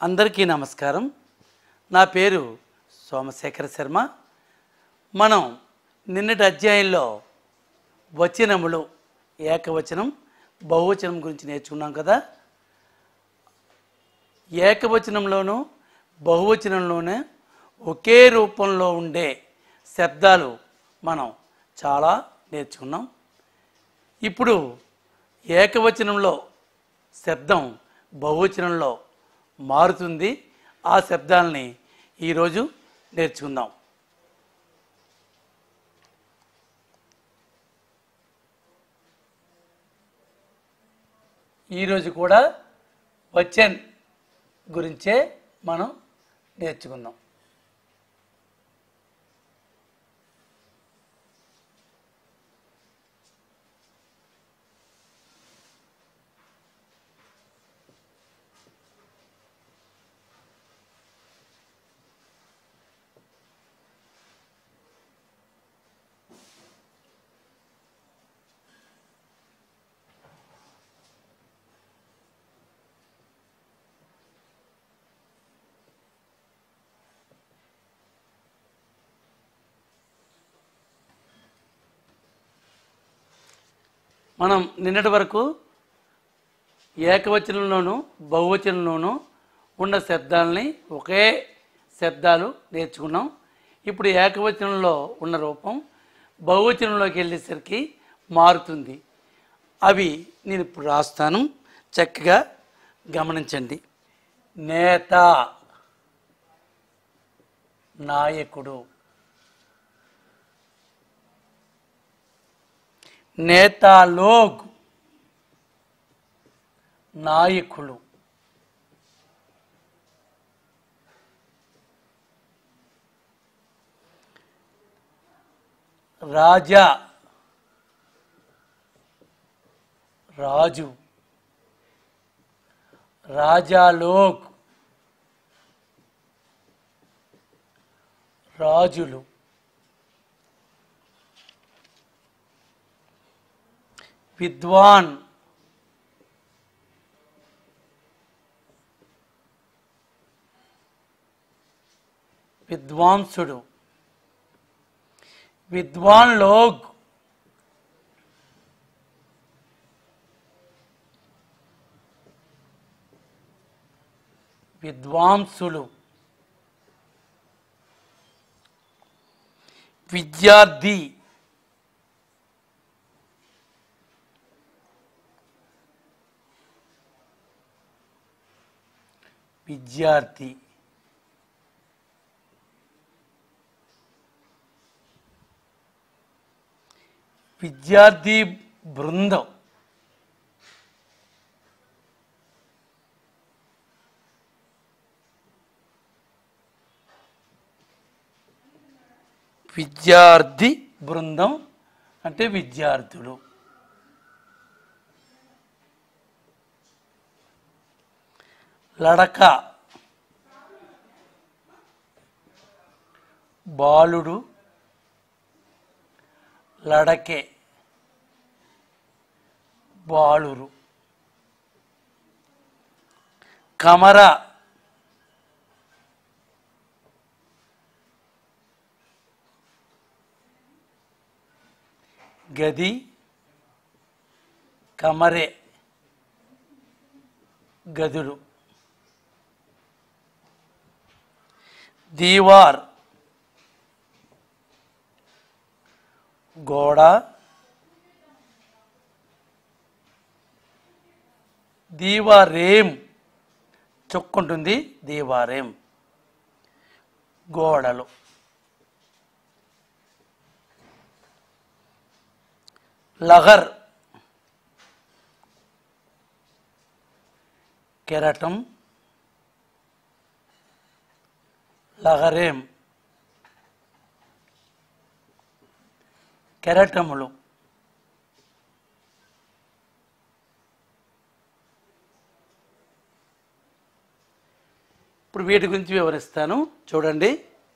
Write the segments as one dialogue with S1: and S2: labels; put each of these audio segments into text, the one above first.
S1: అందరికీ నమస్కారం నా పేరు సోమశేఖర శర్మ మనం నిన్నటి అధ్యాయంలో వచనములు ఏకవచనం బహువచనం గురించి నేర్చుకున్నాం కదా ఏకవచనంలోనూ బహువచనంలోనే ఒకే రూపంలో ఉండే శబ్దాలు మనం చాలా నేర్చుకున్నాం ఇప్పుడు ఏకవచనంలో శబ్దం బహువచనంలో మారుతుంది ఆ శబ్దాలని ఈరోజు నేర్చుకుందాం ఈరోజు కూడా వచ్చన్ గురించే మనం నేర్చుకుందాం మనం నిన్నటి వరకు ఏకవచనంలోనూ బహువచనంలోనూ ఉన్న శబ్దాలని ఒకే శబ్దాలు నేర్చుకున్నాం ఇప్పుడు ఏకవచనంలో ఉన్న రూపం బహువచనంలోకి వెళ్ళేసరికి మారుతుంది అవి నేను ఇప్పుడు రాస్తాను చక్కగా గమనించండి నేత నాయకుడు నేతా లోగ్ నాయకులు రాజా రాజు రాజా లోక్ రాజులు విద్వాన్ విద్వాంసుడు విద్వాన్ లోగ్ విద్వాంసులు విద్యార్థి విద్యార్థి విద్యార్థి బృందం విద్యార్థి బృందం అంటే విద్యార్థులు లడక బాలుడు లడకే బాలురు కమర గది కమరే గదులు దీవార్ గోడ దీవారేం చొక్కుంటుంది దీవారేం గోడలు లహర్ కెరటం లహరేం కెరటములు ఇప్పుడు వీటి గురించి వివరిస్తాను చూడండి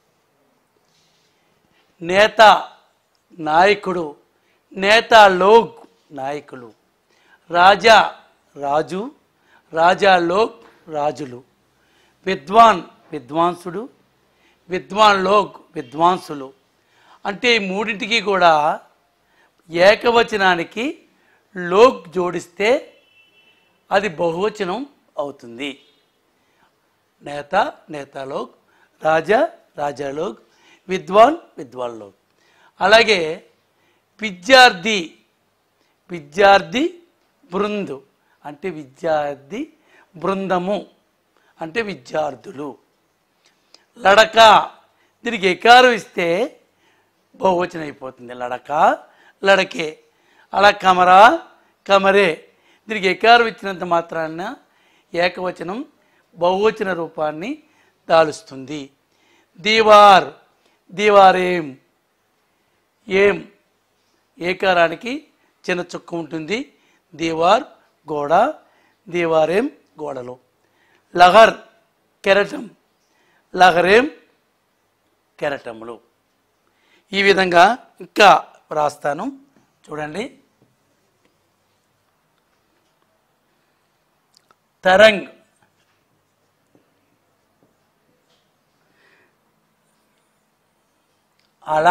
S1: నేత నాయకుడు నేత లోక్ నాయకులు రాజా రాజు రాజా లోక్ రాజులు విద్వాన్ విద్వాంసుడు విద్వాన్ లోక్ విద్వాంసులు అంటే ఈ మూడింటికి కూడా ఏకవచనానికి లోక్ జోడిస్తే అది బహువచనం అవుతుంది నేత నేతాలోక్ రాజా రాజాలోక్ విద్వాన్ విద్వాన్ లోక్ అలాగే విద్యార్థి విద్యార్థి బృందు అంటే విద్యార్థి బృందము అంటే విద్యార్థులు లడక దీనికి ఎకారం ఇస్తే బహువచనం అయిపోతుంది లడక లడకే అలా కమరా కమరే దీనికి ఎకారం ఇచ్చినంత మాత్రాన ఏకవచనం బహువచన రూపాన్ని దాలుస్తుంది దీవార్ దీవారేం ఏం ఏకారానికి చిన్న చుక్క ఉంటుంది దీవార్ గోడ దీవారేం గోడలు లహర్ కెరటం లహరేం కెరటములు ఈ విధంగా ఇంకా రాస్తాను చూడండి తరంగ్ అల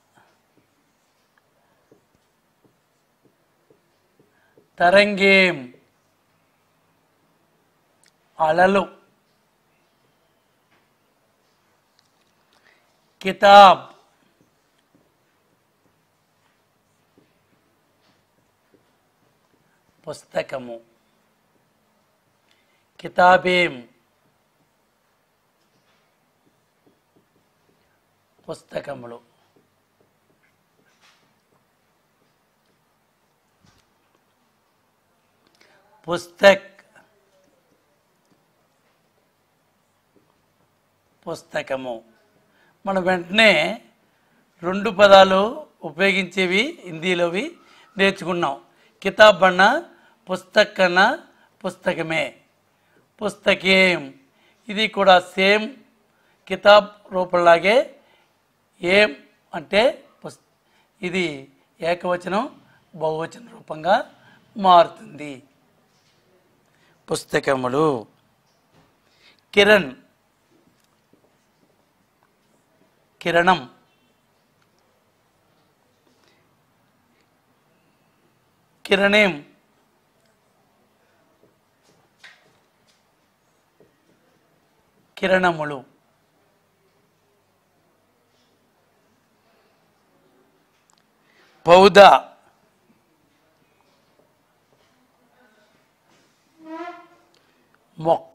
S1: తరంగేం అలలు కితాబ్ పుస్తకము కితాబేం పుస్తకములు పుస్తక్ పుస్తకము మనం వెంటనే రెండు పదాలు ఉపయోగించేవి హిందీలోవి నేర్చుకున్నాం కితాబ్ అన్న పుస్తక్ అన్న పుస్తకమే పుస్తకేం ఇది కూడా సేమ్ కితాబ్ రూపంలాగే ఏం అంటే పుస్ ఇది ఏకవచనం బహువచన రూపంగా మారుతుంది పుస్తకములు కిరణ్ కిరణం కిరణేం కిరణములు పౌద మొక్క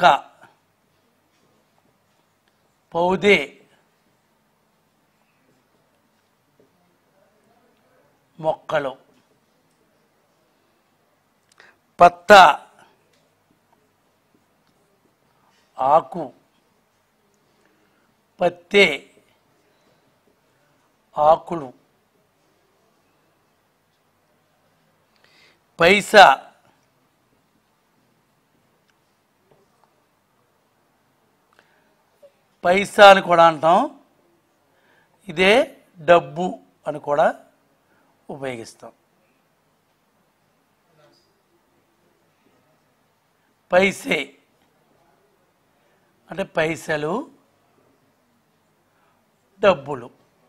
S1: పౌదే మొక్కలు పత్త ఆకు పత్తే ఆకులు పైసా పైసా అని కూడా అంటాం ఇదే డబ్బు అని కూడా ఉపయోగిస్తాం పైసే అంటే పైసలు డబ్బులు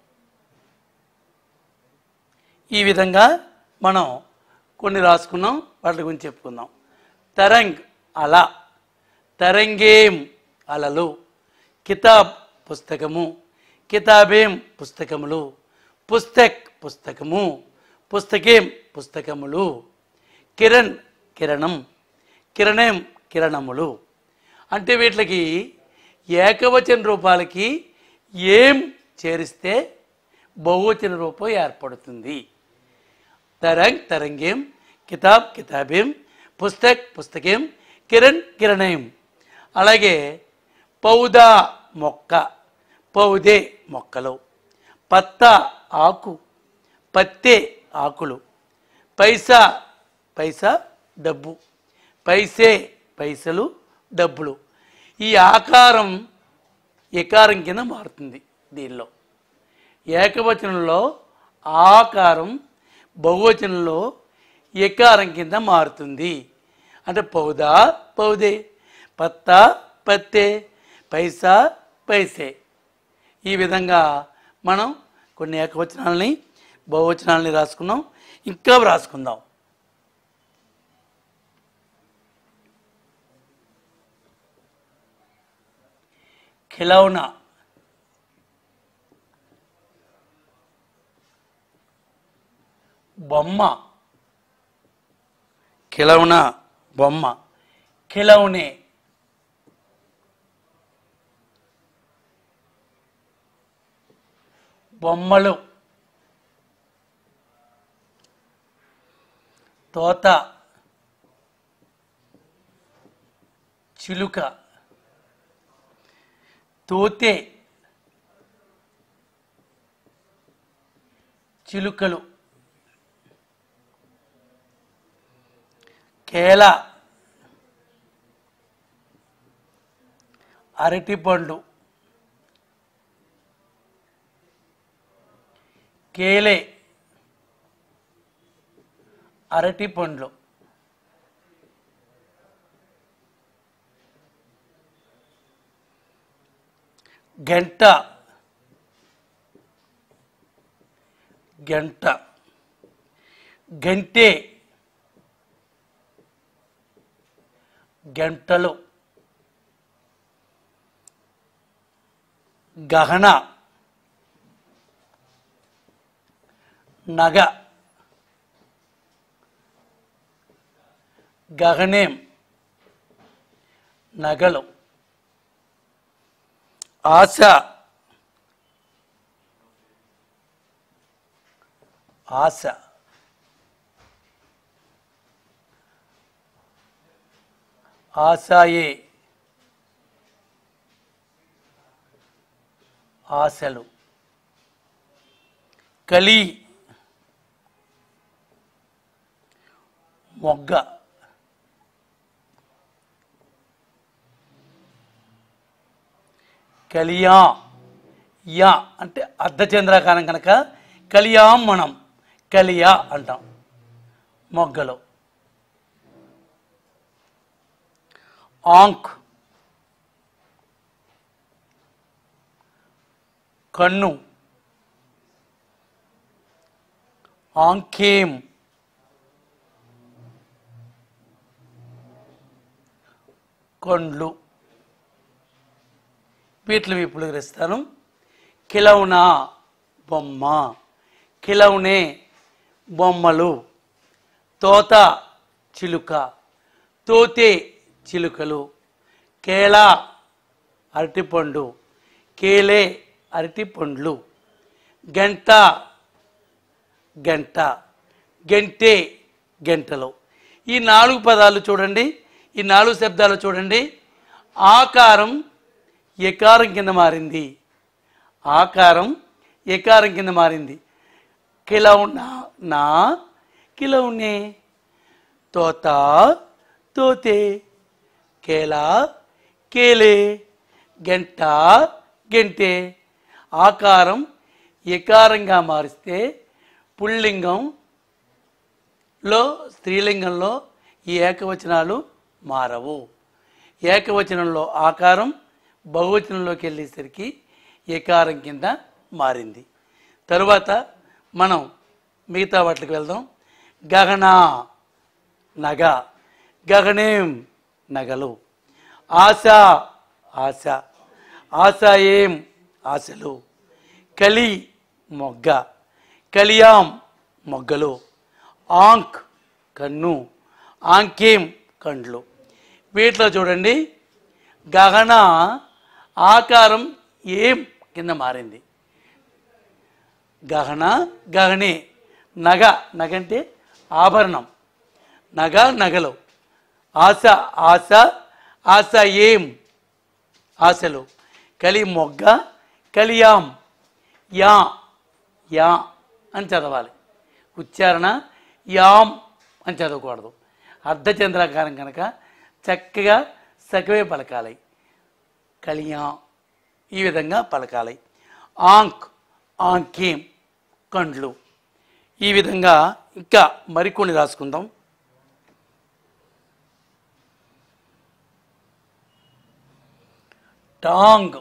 S1: ఈ విధంగా మనం కొన్ని రాసుకున్నాం వాటి గురించి చెప్పుకుందాం తరంగ్ అల తరంగేం అలలు కితాబ్ పుస్తకము కితాబేం పుస్తకములు పుస్తక్ పుస్తకము పుస్తకేం పుస్తకములు కిరణ్ కిరణం కిరణేం కిరణములు అంటే వీటికి ఏకవచన రూపాలకి ఏం చేరిస్తే బహువచన రూపం ఏర్పడుతుంది తరంగ్ తరంగేం కితాబ్ కితాబేం పుస్తక్ పుస్తకేం కిరణ్ కిరణేం అలాగే పౌదా మొక్క పౌదే మొక్కలు పత్త ఆకు పత్తే ఆకులు పైసా పైసా డబ్బు పైసే పైసలు డబ్బులు ఈ ఆకారం ఎకారం కింద మారుతుంది దీనిలో ఏకవచనంలో ఆకారం బహువచనంలో ఎకారం కింద మారుతుంది అంటే పౌదా పౌదే పత్త పత్తే పైసా పైసే ఈ విధంగా మనం కొన్ని ఏకవచనాలని బహువచనాలని రాసుకున్నాం ఇంకా రాసుకుందాం ఖిలౌనా బొమ్మ ఖిలౌనా బొమ్మ ఖిలౌనే బొమ్మలు తోత చిలుక తోతే చిలుకలు కేల అరటిపండు కేలే అరటి పండ్లు గంట గంట గంటే గంటలు గహన నగ గగనేం నగలు ఆశ ఆశ ఆశయే ఆశలు కలి మొగ్గ కలియా యా అంటే అర్ధచంద్రాకారం కనుక కలియాం మనం కలియా అంటాం మొగ్గలు ఆంక్ కన్ను ఆంకేం కొండ్లు వీటిని విప్పులు వివరిస్తాను కిలౌనా బొమ్మ కిలౌనే బొమ్మలు తోత చిలుక తోతే చిలుకలు కేళ అరటిపండు కేలే అరటిపండ్లు గంట గంట గంటే గంటలు ఈ నాలుగు పదాలు చూడండి ఈ నాలుగు శబ్దాలు చూడండి ఆకారం ఎకారం కింద మారింది ఆకారం ఎకారం కింద మారింది కిలౌనా నా కిలౌనే తోత తోతే కేలా కేలే గంట గంటే ఆకారం ఎకారంగా మారిస్తే పుల్లింగంలో స్త్రీలింగంలో ఈ ఏకవచనాలు మారవు ఏకవచనంలో ఆకారం బహువచనంలోకి వెళ్ళేసరికి ఏకారం కింద మారింది తరువాత మనం మిగతా వాటికి వెళ్దాం గగన నగ గగనేం నగలు ఆశ ఆశ ఆశ ఏం ఆశలు కలి మొగ్గ కలియాం మొగ్గలు ఆంక్ కన్ను ఆంకేం కండ్లు వీటిలో చూడండి గగన ఆకారం ఏం కింద మారింది గహన గహనే నగ నగ అంటే ఆభరణం నగ నగలు ఆశ ఆశ ఆశ ఏం ఆశలు కలి మొగ్గ కలియాం యా యా అని చదవాలి ఉచ్చారణ యాం అని చదవకూడదు అర్ధచంద్రాకారం కనుక చక్కగా సగవే పలకాలి కలియా ఈ విధంగా పలకాలి ఆంక్ ఆంకేం కండ్లు ఈ విధంగా ఇంకా మరికొన్ని రాసుకుందాం టాంగ్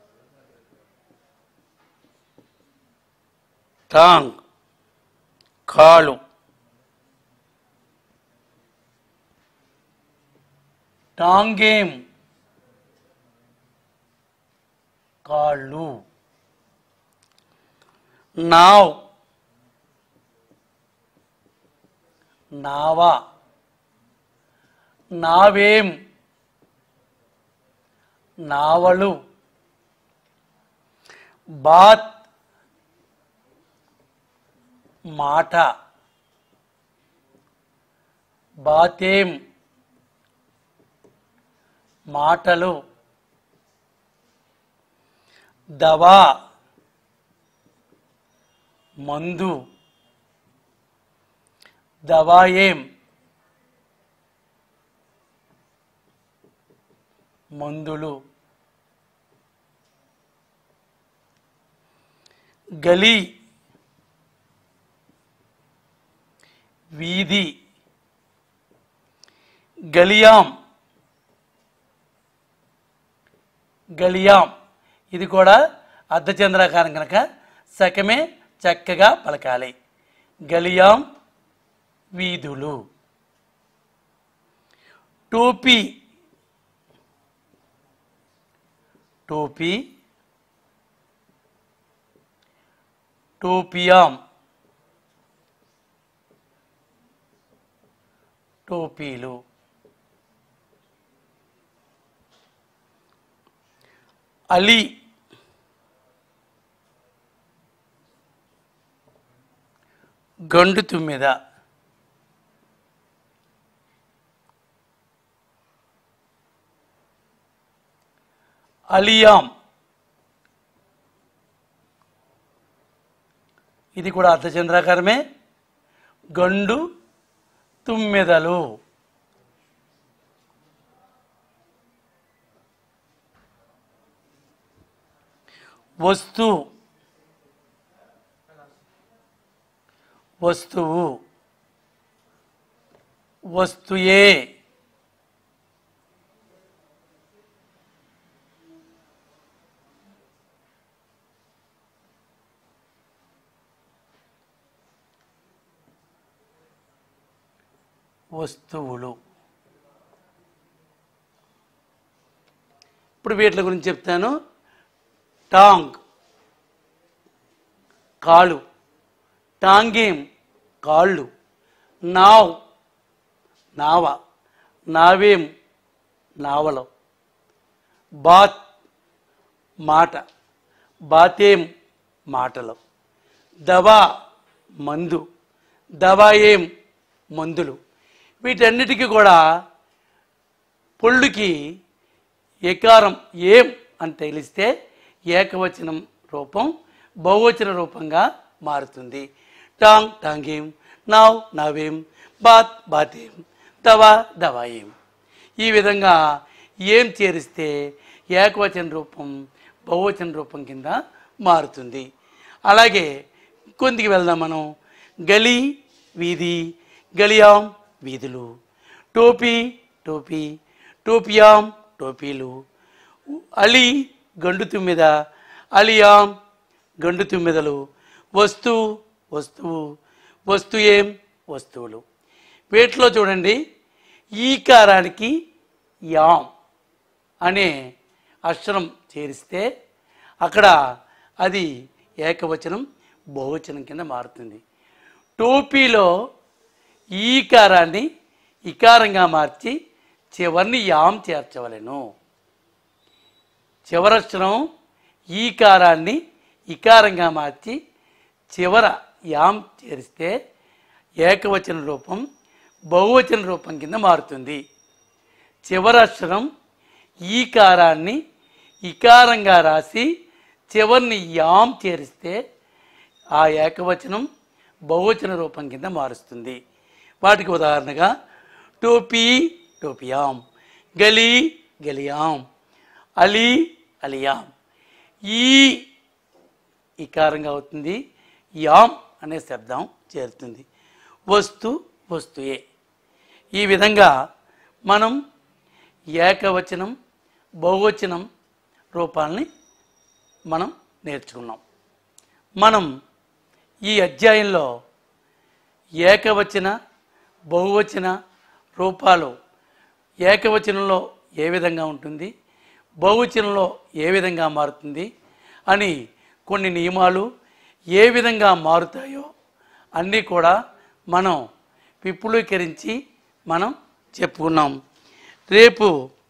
S1: టాంగ్ కాలు టాంగేం కాళ్ళు నావ్ నావా నావేం నావలు బాత్ మాట బాతేం మాటలు దవా మందు దవాయేం మందులు గలీ వీధి గలియాం గలియాం ఇది కూడా అర్ధచంద్రాకారం కనుక సకమే చక్కగా పలకాలి గలియాం వీధులు టోపీ టోపీ టోపియాం టోపీలు అలీ గండు తుమ్మిద అలియాం ఇది కూడా అర్ధచంద్రాకారమే గండు తుమ్మెదలు వస్తు వస్తువు వస్తుయే వస్తువులు ఇప్పుడు వీటి గురించి చెప్తాను టాంగ్ కాళ్ళు టాంగేం కాళ్ళు నావ్ నావ నావేం నావలో బాత్ మాట బాతేం మాటలు దవా మందు దవాయేం మందులు వీటన్నిటికీ కూడా పొళ్ళుకి ఎకారం ఏం అని తెలిస్తే ఏకవచనం రూపం బహువచన రూపంగా మారుతుంది టాంగ్ టాంగేం నావ్ నావేం బాత్ బాతేం దవా దవాయేం ఈ విధంగా ఏం చేరిస్తే ఏకవచన రూపం బహువచన రూపం కింద మారుతుంది అలాగే కొందికి వెళ్దాం మనం గలీ వీధి గలియాం వీధులు టోపీ టోపీ టోపియాం టోపీలు అలీ గండు తుమ్మిద అలియాం గండు తుమ్మిదలు వస్తు వస్తువు వస్తు ఏం వస్తువులు వీటిలో చూడండి ఈకారానికి యాం అనే అక్షరం చేరిస్తే అక్కడ అది ఏకవచనం బహువచనం కింద మారుతుంది టోపీలో ఈకారాన్ని ఇకారంగా మార్చి చివరిని యాం చేర్చవలెను చివరక్షరం ఈకారాన్ని ఇకారంగా మార్చి చివర యాం చేరిస్తే ఏకవచన రూపం బహువచన రూపం కింద మారుతుంది చివరక్షరం ఈకారాన్ని ఇకారంగా రాసి చివరిని యాం చేరిస్తే ఆ ఏకవచనం బహువచన రూపం కింద మారుస్తుంది వాటికి ఉదాహరణగా టోపీ టోపియాం గలీ గలియాం అలీ అలియాం ఈ ఇకారంగా అవుతుంది యాం అనే శబ్దం చేరుతుంది వస్తు వస్తుయే ఈ విధంగా మనం ఏకవచనం బహువచనం రూపాలని మనం నేర్చుకున్నాం మనం ఈ అధ్యాయంలో ఏకవచన బహువచన రూపాలు ఏకవచనంలో ఏ విధంగా ఉంటుంది బహువచనంలో ఏ విధంగా మారుతుంది అని కొన్ని నియమాలు ఏ విధంగా మారుతాయో అన్నీ కూడా మనం విపులీకరించి మనం చెప్పుకున్నాం రేపు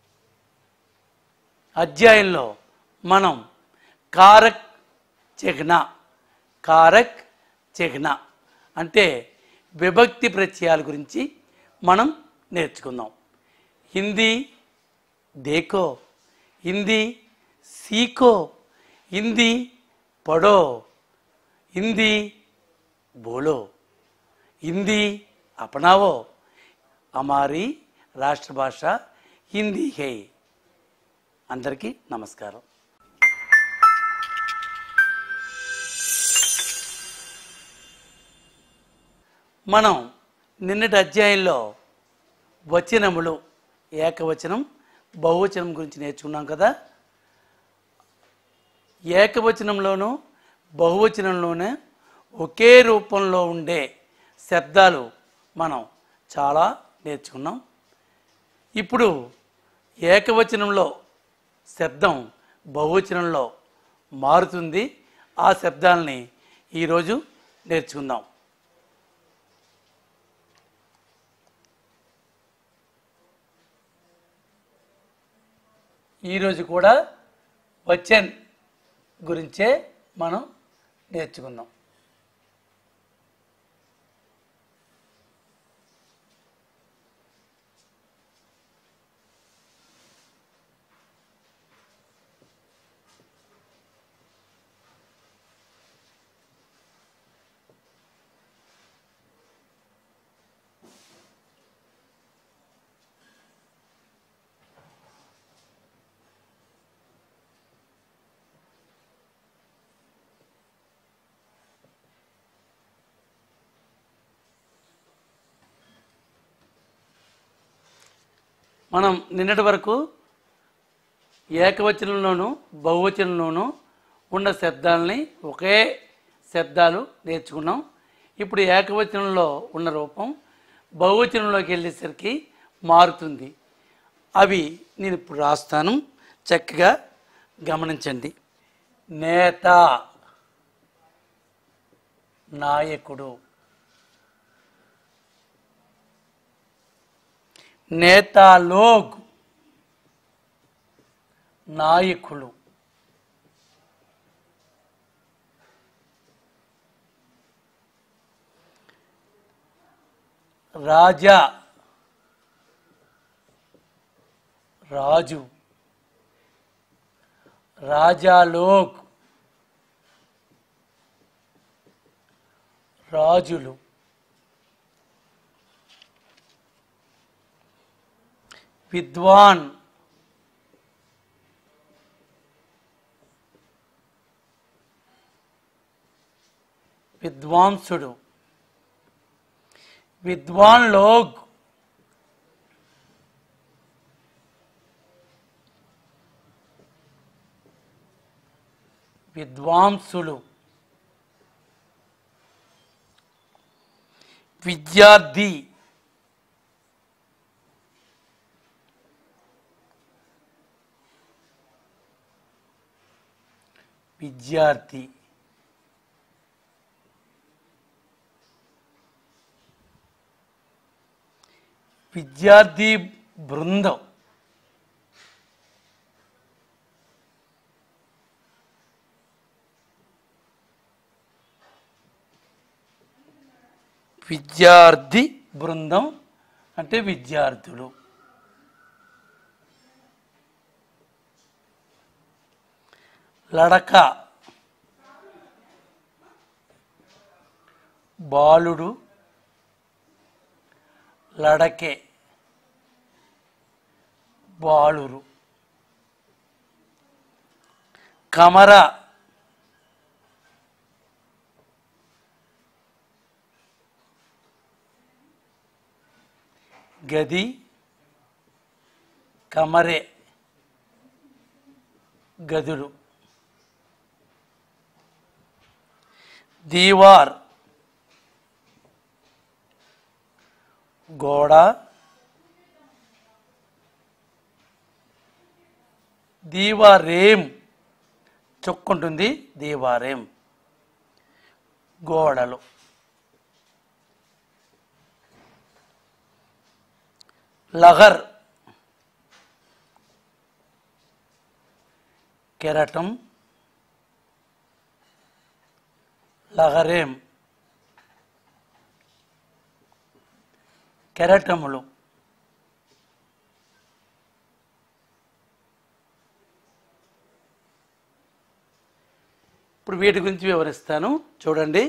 S1: అధ్యాయంలో మనం కారక్ చిహ్న కారక్ చిహ్న అంటే విభక్తి ప్రత్యయాల గురించి మనం నేర్చుకుందాం హిందీ దేకో హిందీ సీకో హిందీ పడో హిందీ బోలో హిందీ అపనావో हमारी రాష్ట్ర భాష హిందీ హే అందరికీ నమస్కారం మనం నిన్నటి అధ్యాయంలో వచనములు ఏకవచనం బహువచనం గురించి నేర్చుకున్నాం కదా ఏకవచనంలోనూ బహువచనంలోనే ఒకే రూపంలో ఉండే శబ్దాలు మనం చాలా నేర్చుకున్నాం ఇప్పుడు ఏకవచనంలో శబ్దం బహువచనంలో మారుతుంది ఆ శబ్దాలని ఈరోజు నేర్చుకుందాం ఈరోజు కూడా వచన్ గురించే మనం నేర్చుకుందాం మనం నిన్నటి వరకు ఏకవచనంలోనూ బహువచనంలోనూ ఉన్న శబ్దాలని ఒకే శబ్దాలు నేర్చుకున్నాం ఇప్పుడు ఏకవచనంలో ఉన్న రూపం బహువచనంలోకి వెళ్ళేసరికి మారుతుంది అవి నేను ఇప్పుడు రాస్తాను చక్కగా గమనించండి నేత నాయకుడు నేతా లోగ్ నాయకులు రాజా రాజు రాజా లోక్ రాజులు విద్వాన్ విద్వాంసుడు విద్వాన్ లోగ్ విద్వాంసులు విద్యార్థి విద్యార్థి విద్యార్థి బృందం విద్యార్థి బృందం అంటే విద్యార్థులు లడక బాలుడు లడకే బాలురు కమర గది కమరే గదులు దీవార్ గోడ దీవారేం చొక్కుంటుంది దీవారేం గోడలు లహర్ కెరటం లహరేం కెరటములు ఇప్పుడు వీటి గురించి వివరిస్తాను చూడండి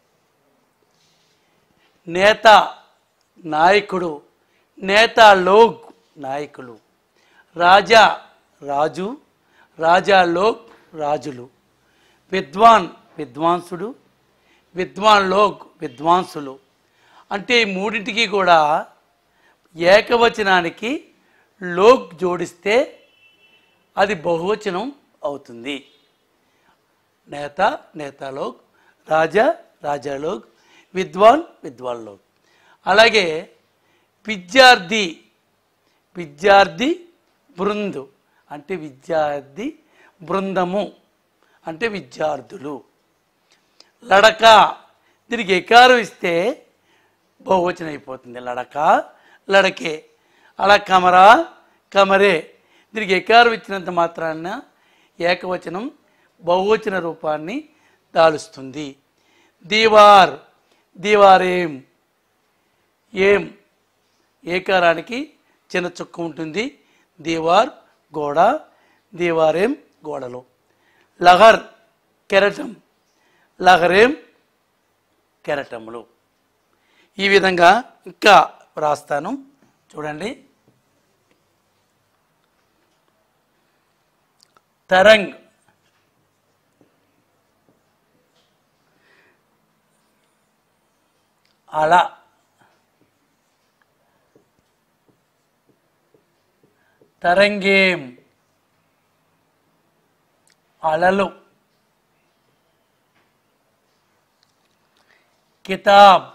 S1: నేత నాయకుడు నేత లోక్ నాయకులు రాజా రాజు రాజా లోక్ రాజులు విద్వాన్ విద్వాంసుడు విద్వాన్ లోక్ విద్వాంసులు అంటే ఈ మూడింటికి కూడా ఏకవచనానికి లోక్ జోడిస్తే అది బహువచనం అవుతుంది నేత నేతాలోక్ రాజా రాజాలోక్ విద్వాన్ విద్వాన్ లోక్ అలాగే విద్యార్థి విద్యార్థి బృందు అంటే విద్యార్థి బృందము అంటే విద్యార్థులు లడక దీనికి ఎకారం ఇస్తే బహువచనం అయిపోతుంది లడక లడకే అలా కమరా కమరే దీనికి ఎకారం ఇచ్చినంత మాత్రాన ఏకవచనం బహువచన రూపాన్ని దాలుస్తుంది దీవార్ దీవారేం ఏం ఏకారానికి చిన్న చుక్క ఉంటుంది దీవార్ గోడ దీవారేం గోడలు లహర్ కెరటం లహరేం కెరటములు ఈ విధంగా ఇంకా రాస్తాను చూడండి తరంగ్ అల తరంగేం అలలు కితాబ్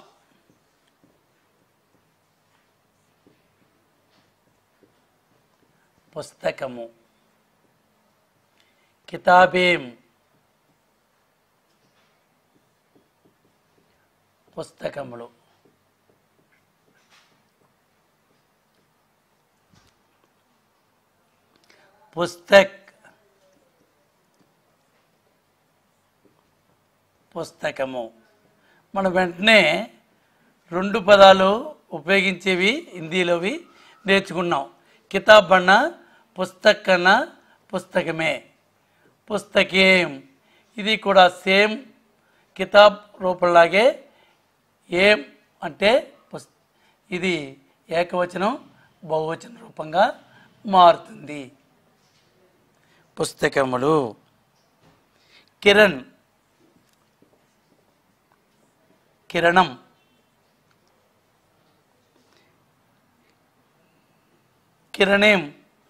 S1: పుస్తకము కితాబేం పుస్తకములు పుస్తక్ పుస్తకము మనం వెంటనే రెండు పదాలు ఉపయోగించేవి హిందీలోవి నేర్చుకున్నాం కితాబ్ అన్న పుస్తక్ అన్న పుస్తకమే పుస్తకేం ఇది కూడా సేమ్ కితాబ్ రూపంలాగే ఏం అంటే పుస్ ఇది ఏకవచనం బహువచన రూపంగా మారుతుంది పుస్తకములు కిరణ్ కిరణం కిరణేం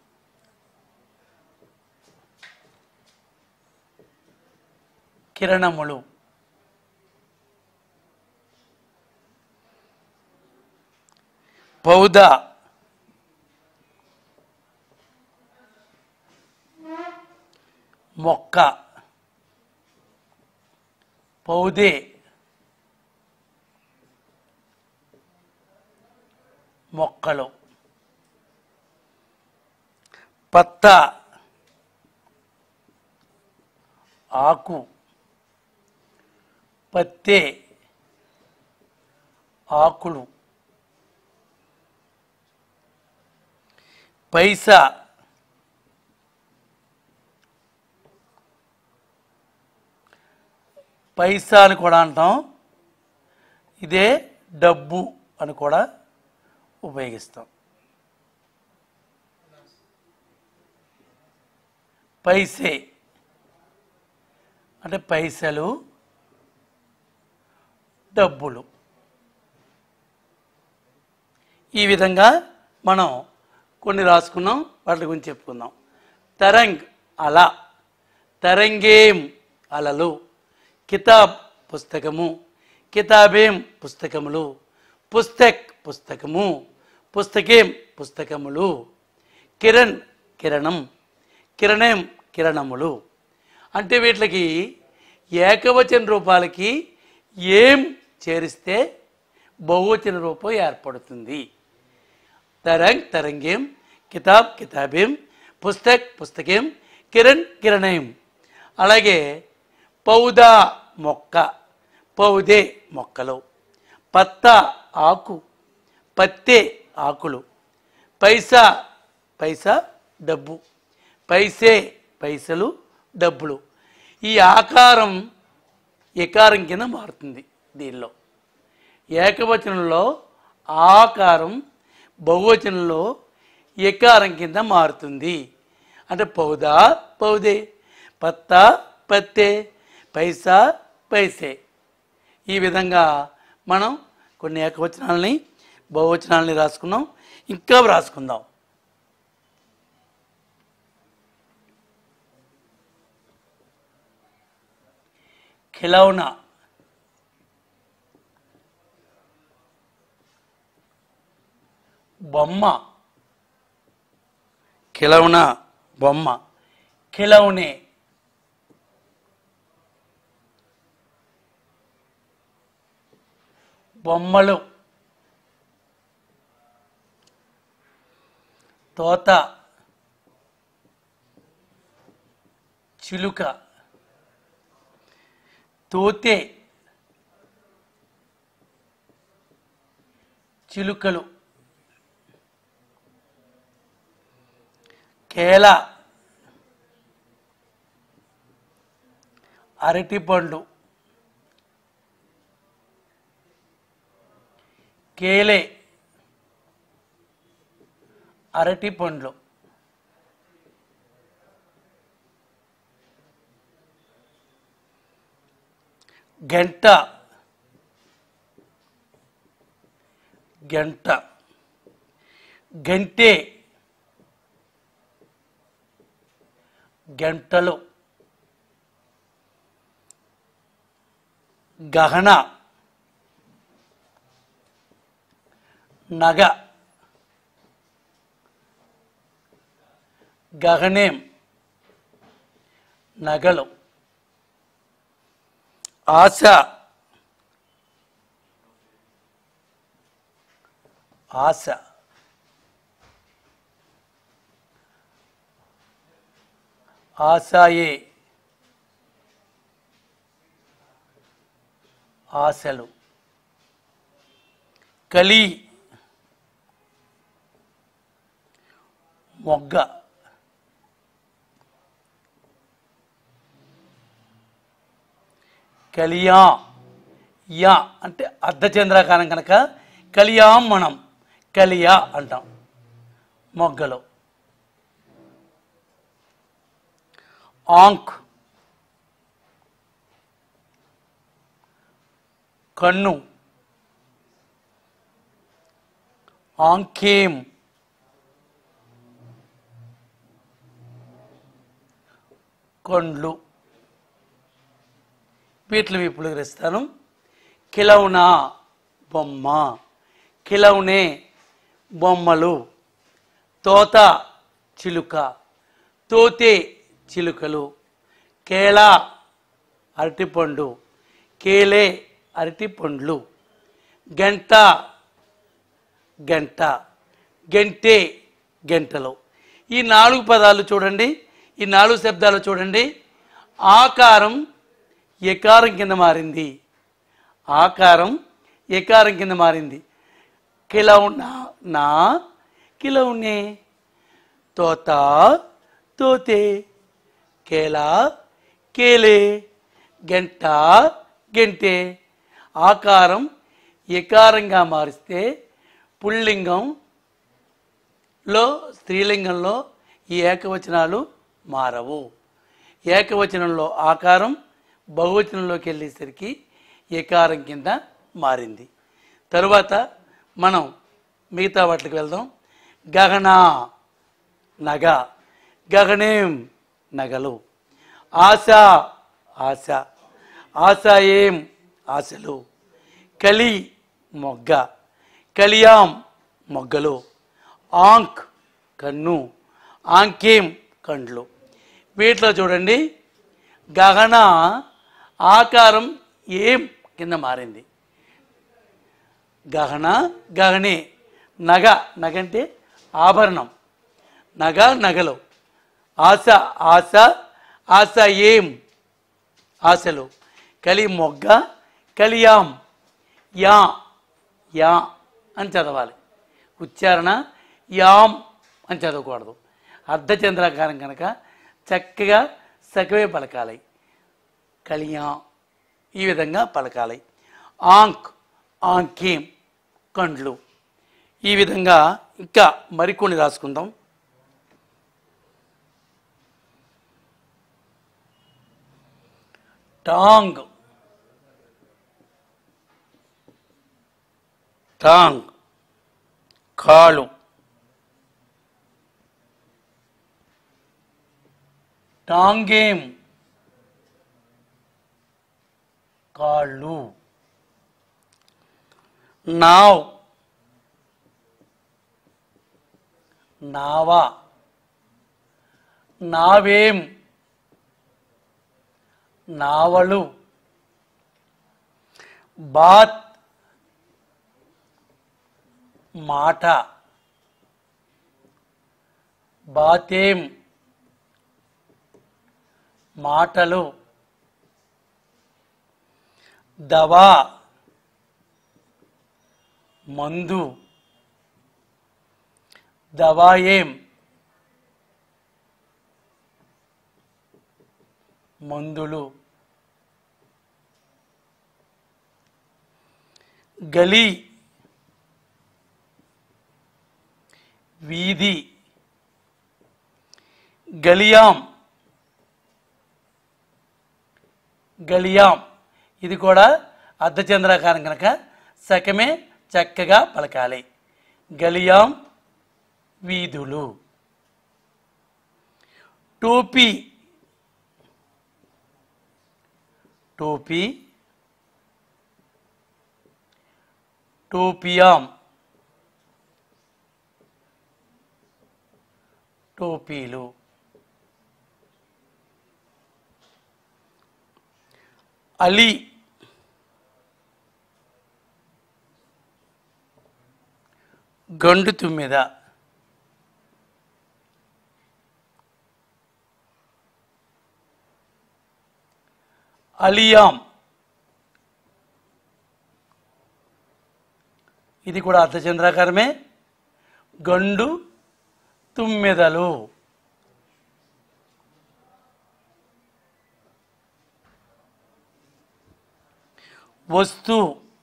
S1: కిరణములు పౌద మొక్క పౌదే మొక్కలు పత్త ఆకు పత్తే ఆకులు పైసా పైసా అని కూడా అంటాం ఇదే డబ్బు అని కూడా ఉపయోగిస్తాం పైసే అంటే పైసలు డబ్బులు ఈ విధంగా మనం కొన్ని రాసుకున్నాం వాటి గురించి చెప్పుకుందాం తరంగ్ అల తరంగేం అలలు కితాబ్ పుస్తకము కితాబేం పుస్తకములు పుస్తక్ పుస్తకము పుస్తకేం పుస్తకములు కిరణ్ కిరణం కిరణేం కిరణములు అంటే వీటికి ఏకవచన రూపాలకి ఏం చేరిస్తే బహువచన రూపం ఏర్పడుతుంది తరంగ్ తరంగేం కితాబ్ కితాబేం పుస్తక్ పుస్తకేం కిరణ్ కిరణేం అలాగే పౌదా మొక్క పౌదే మొక్కలు పత్త ఆకు పత్తే ఆకులు పైసా పైసా డబ్బు పైసే పైసలు డబ్బులు ఈ ఆకారం ఎకారం కింద మారుతుంది దీనిలో ఏకవచనంలో ఆకారం బహువచనంలో ఎకారం కింద మారుతుంది అంటే పౌదా పౌదే పత్త పత్తే పైసా పైసే ఈ విధంగా మనం కొన్ని ఏకవచనాలని బహువచనాలని రాసుకున్నాం ఇంకా రాసుకుందాం ఖిలౌనా బొమ్మ ఖిలౌనా బొమ్మ ఖిలౌనే బొమ్మలు తోత చిలుక తోతే చిలుకలు కేల అరటిపండు కేలే అరటి పండ్లు గంట గంట గంటే గంటలు గహన నగ గగనేం నగలు ఆశ ఆశ ఆశయే ఆశలు కలి మొగ్గ కలియా యా అంటే అర్ధచంద్రాకారం కనుక కలియాం మనం కలియా అంటాం మొగ్గలు ఆంక్ కన్ను ఆంకేం కొండ్లు వీటిని విపులీకరిస్తాను కిలౌనా బొమ్మ కిలౌనే బొమ్మలు తోత చిలుక తోతే చిలుకలు కేళ అరటిపండు కేలే అరటిపండ్లు గంట గంట గంటే గంటలు ఈ నాలుగు పదాలు చూడండి ఈ నాలుగు శబ్దాలు చూడండి ఆకారం ఎకారం కింద మారింది ఆకారం ఎకారం కింద మారింది కిలౌనా నా కిలౌనే తోత తోతే కేలా కేలే గంట గంటే ఆకారం ఎకారంగా మారిస్తే పుల్లింగంలో స్త్రీలింగంలో ఈ ఏకవచనాలు మారవు ఏకవచనంలో ఆకారం బహువచనంలోకి వెళ్ళేసరికి ఏకారం కింద మారింది తరువాత మనం మిగతా వాటికి వెళ్దాం గగన నగ గగనేం నగలు ఆశ ఆశ ఆశ ఏం ఆశలు కలి మొగ్గ కలియాం మొగ్గలు ఆంక్ కన్ను ఆంకేం కండ్లు వీటిలో చూడండి గగన ఆకారం ఏం కింద మారింది గహన గహనే నగ నగ అంటే ఆభరణం నగ నగలు ఆశ ఆశ ఆశ ఏం ఆశలు కలి మొగ్గ కలియాం యా యా అని చదవాలి ఉచ్చారణ యాం అని చదవకూడదు అర్ధచంద్రాకారం కనుక చక్కగా సకవే పలకాలి కలియా ఈ విధంగా పలకాలి ఆంక్ ఆంకేం కండ్లు ఈ విధంగా ఇంకా మరికొన్ని రాసుకుందాం టాంగ్ టాంగ్ కాలు టాంగేం కాళ్ళు నావ్ నావా నావేం నావలు బాత్ మాట బాతేం మాటలు దవా మందు దవాయేం మందులు గలీ వీధి గలియాం గలియాం ఇది కూడా అర్ధచంద్రాకారం కనుక సకమే చక్కగా పలకాలి గలియాం వీధులు టోపీ టోపీ టోపియాం టోపీలు అలీ గండు తుమ్మిద అలియాం ఇది కూడా అర్ధచంద్రాకారమే గండు తుమ్మెదలు వస్తు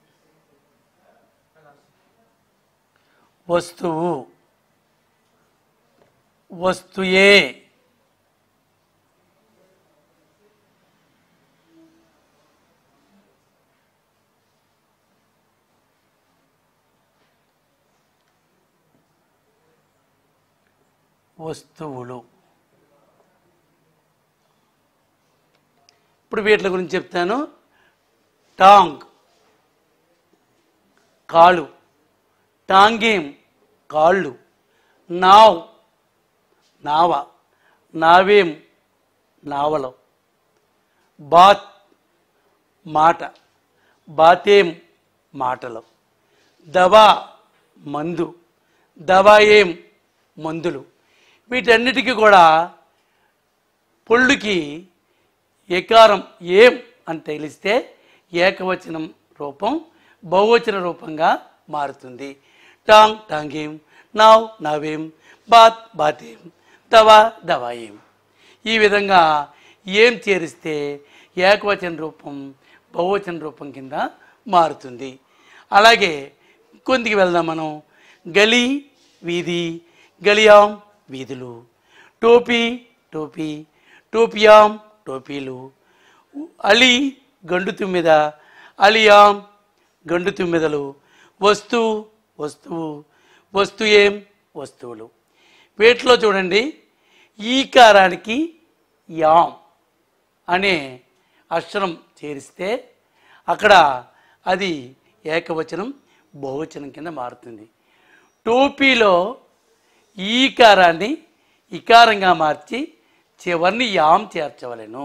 S1: వస్తువు వస్తుయే వస్తువులు ఇప్పుడు వీటి గురించి చెప్తాను టాంగ్ కాళ్ళు టాంగేం కాళ్ళు నావ్ నావ నావేం నావలో బాత్ మాట బాతేం మాటలు దవా మందు దవాయేం మందులు వీటన్నిటికీ కూడా పొళ్ళుకి ఎకారం ఏం అని తెలిస్తే ఏకవచనం రూపం బహువచన రూపంగా మారుతుంది టాంగ్ టాంగేం నావ్ నావేం బాత్ బాతేం దవా దవాయేం ఈ విధంగా ఏం చేరిస్తే ఏకవచన రూపం బహువచన రూపం కింద మారుతుంది అలాగే కొందికి వెళ్దాం మనం గలీ వీధి గలియాం వీధులు టోపీ టోపీ టోపియాం టోపీలు అలీ గండు తుమ్మిద అలియాం గండు తుమ్మిదలు వస్తువు వస్తువు వస్తు ఏం వస్తువులు వీటిలో చూడండి ఈకారానికి యాం అనే అక్షరం చేరిస్తే అక్కడ అది ఏకవచనం బహువచనం కింద మారుతుంది టోపీలో ఈకారాన్ని ఇకారంగా మార్చి చివరిని యాం చేర్చవలెను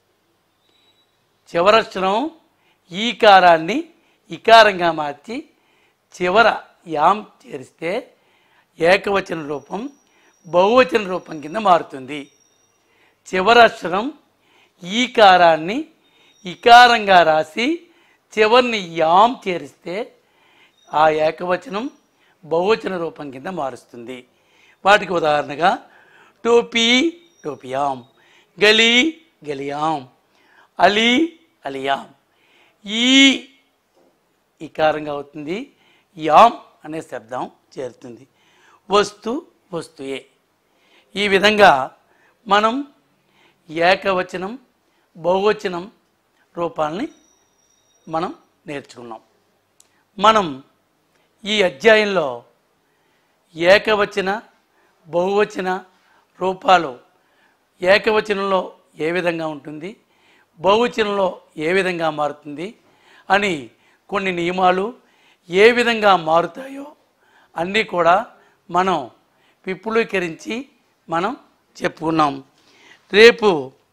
S1: చివరక్షరం ఈకారాన్ని ఇకారంగా మార్చి చివర యాం చేరిస్తే ఏకవచన రూపం బహువచన రూపం కింద మారుతుంది చివరక్షరం ఈకారాన్ని ఇకారంగా రాసి చివరిని యాం చేరిస్తే ఆ ఏకవచనం బహువచన రూపం కింద మారుస్తుంది వాటికి ఉదాహరణగా టోపీ టోపియాం గలి గలియాం అలీ అలియాం ఈ ఇకారంగా అవుతుంది యాం అనే శబ్దం చేరుతుంది వస్తు వస్తుయే ఈ విధంగా మనం ఏకవచనం బహువచనం రూపాలని మనం నేర్చుకున్నాం మనం ఈ అధ్యాయంలో ఏకవచన బహువచన రూపాలు ఏకవచనంలో ఏ విధంగా ఉంటుంది బహువచనంలో ఏ విధంగా మారుతుంది అని కొన్ని నియమాలు ఏ విధంగా మారుతాయో అన్నీ కూడా మనం విపులీకరించి మనం చెప్పుకున్నాం రేపు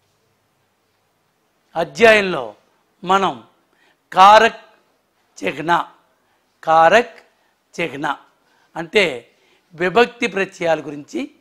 S1: అధ్యాయంలో మనం కారక్ చెగ్న కారక్ చెగ్న అంటే విభక్తి ప్రత్యయాల గురించి